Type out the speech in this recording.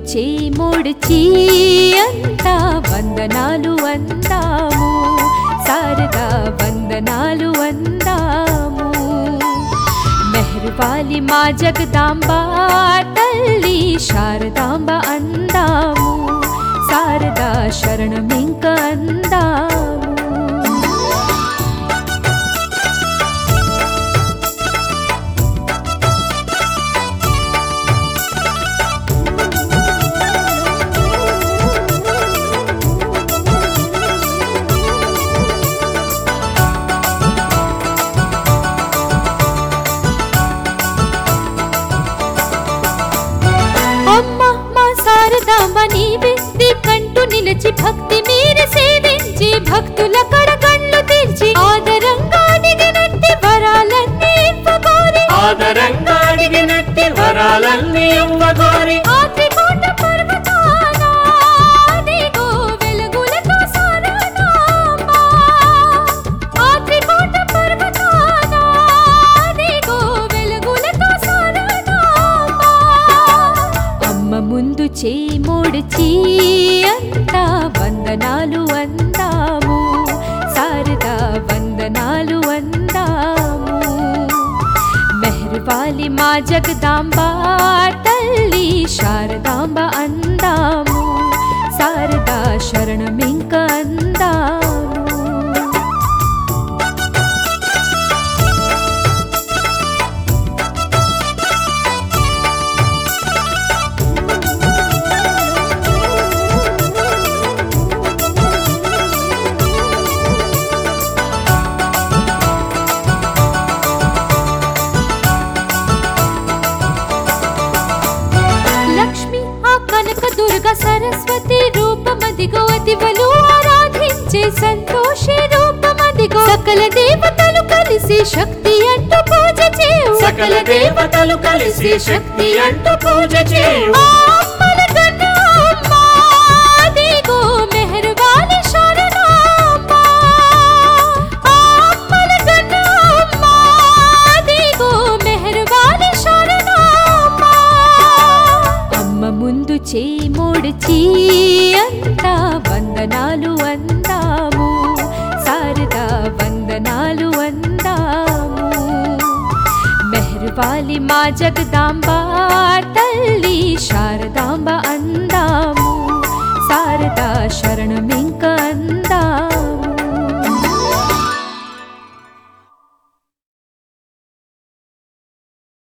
చేముడిచి అంతా వందనాలు అందాము శారదా వందనాలు అందాము మెహర్వాలి మా జగదాంబ తల్లి శారదాంబ అందాము శారదా శరణమింక అందాము అమ్మ మా శారదాంబ నీవే కంటూ నిలిచి భక్తి మీరు సేవించి భక్తుల కడగండ్లు తీర్చి ఆదరంగా దిగినట్టి వరాలన్నీ ఇవ్వగోరి ఆదరంగా అడిగినట్టి వరాలన్నీ ఇవ్వగోరి ఆ త్రికూట పర్వతాన అదిగో వెలుగులతో శారదాంబ. ఆ త్రికూట పర్వతాన అదిగో వెలుగులతో శారదాంబ. అమ్మ ముందు చేమోడిచి అంతా వందనాలు అందాము శారదా వందనాలు అందాము మెహర్వాలి మా జగదాంబ తల్లి శారదాంబ అందాము శారదా శరణమింక అందాము లక్ష్మి ఆ కనక దుర్గ సరస్వతి రూపమదిగో అతివలు ఆరాధించే సంతోషి రూపమదిగో సకల దేవతలు కలిసి శక్తి అంటూ పూజ చేయు సకల దేవతలు కలిసి శక్తి అంటూ పూజ చేయు ఆ అమ్మల కన్నా అమ్మ, అదిగో మెహర్బాలి శరణాంబ. ఆ అమ్మల కన్నా అమ్మ, అదిగో మెహర్బాలి శరణాంబ. అమ్మ ముందు చేమోడిచి అంతా వందనాలు అందాము శారదా వందనాలు అందాము మెహర్వాలి మా జగదాంబ తల్లి శారదాంబ అందాము శారదా శరణమింక అందాము